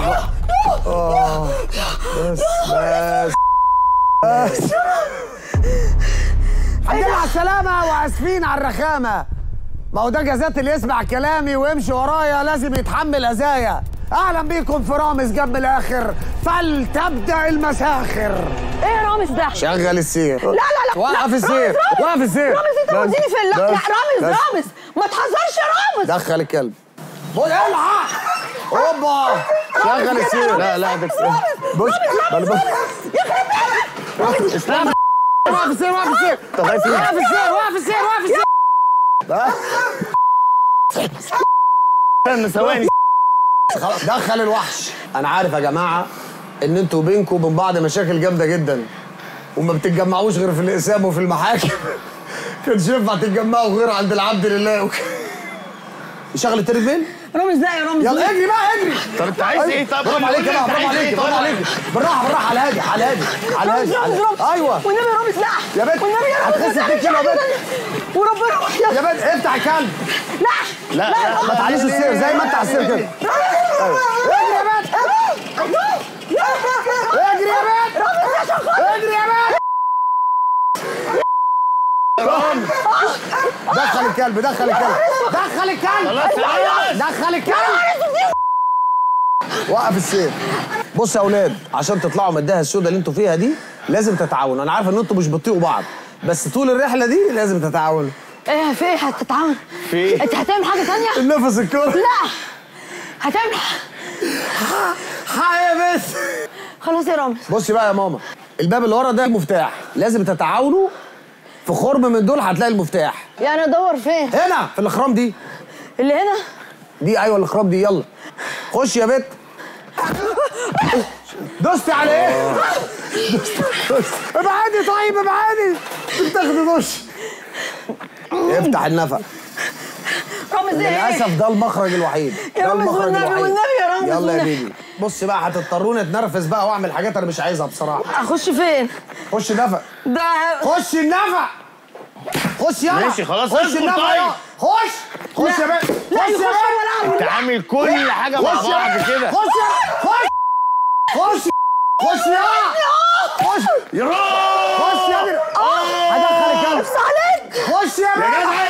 اه بس بس بس الحمد لله على السلامة وآسفين على الرخامة ما هو ده جزات اللي يسمع كلامي ويمشي ورايا لازم يتحمل أذايا أهلا بيكم في رامز جنب الآخر فلتبدأ المساخر ايه يا رامز ده؟ شغل السير لا لا لا وقف لا، السير رامز، رامز. وقف السير رامز انت بس، موديني في لا لا بس، رامز بس. رامز ما تهزرش يا رامز دخل الكلب بص الحق اوبا شغل السير لا لا ده بص بل بص استنى وقف السير وقف السير طب هاي فين؟ وقف السير وقف السير وقف السير استنى ثواني خلاص دخل الوحش انا عارف يا جماعه ان انتوا بينكم وبين بعض مشاكل جامده جدا وما بتتجمعوش غير في الاقسام وفي المحاكم كانش ينفع تتجمعوا غير عند العبد لله وك... شغل التريدميل رامز لا يا رامز يلا لا. اجري بقى اجري طب انت عايز ايه طب برافو عليك يا برافو عليك برافو عليك بالراحه بالراحه على هادي على هادي على رامز هادي رامز على- رامز ايوه والنبي يا رامز لا يا بنت، والنبي يا رامز هتخس لا، اتنين مش كيلو يا عايزة. بنت. وربنا يا بنت افتح الكلب لا لا لا ما تعليش السير زي ما انت على السير كده أيوة. اجري يا بنت اجري يا بنت اجري يا بنت دخل الكلب دخل الكلب دخل الكلب خلاص خلاص دخل الكلب وقف السير بص يا اولاد عشان تطلعوا من الدهه السوداء اللي انتوا فيها دي لازم تتعاونوا انا عارف ان انتوا مش بتطيقوا بعض بس طول الرحله دي لازم تتعاونوا ايه في ايه هتتعاون في ايه؟ انت هتعمل حاجه ثانيه النفس الكوري لا هتعمل يا بس خلاص يا رامز بصي بقى يا ماما الباب اللي ورا ده مفتاح لازم تتعاونوا في خرم من دول هتلاقي المفتاح يعني ادور فين هنا في الاخرام دي اللي هنا دي ايوه الاخرام دي يلا خش يا بت دوستي على ايه؟ دوست- دوست. ابعدي طيب ابعدي بتاخدي دش افتح النفق رامز ايه للاسف ده المخرج الوحيد يا ده رامز المخرج والنبي، الوحيد والنبي يا رامز يلا يا والنبي. بيبي بص بقى هتضطروني اتنرفز بقى واعمل حاجات انا مش عايزها بصراحه اخش فين خش نفق ده خش النفق خش يلا ماشي، خلاص، خش اسكت النفق طيب. يلا خش خش يا بنت لا خش يخش يا بنت ولا انت عامل كل حاجه مع خش يا بعض بنت. كده خش يا- خش خش خش يا خش يا راجل خش يا ابني هدخل الكلب عليك خش يا يا بنت جدع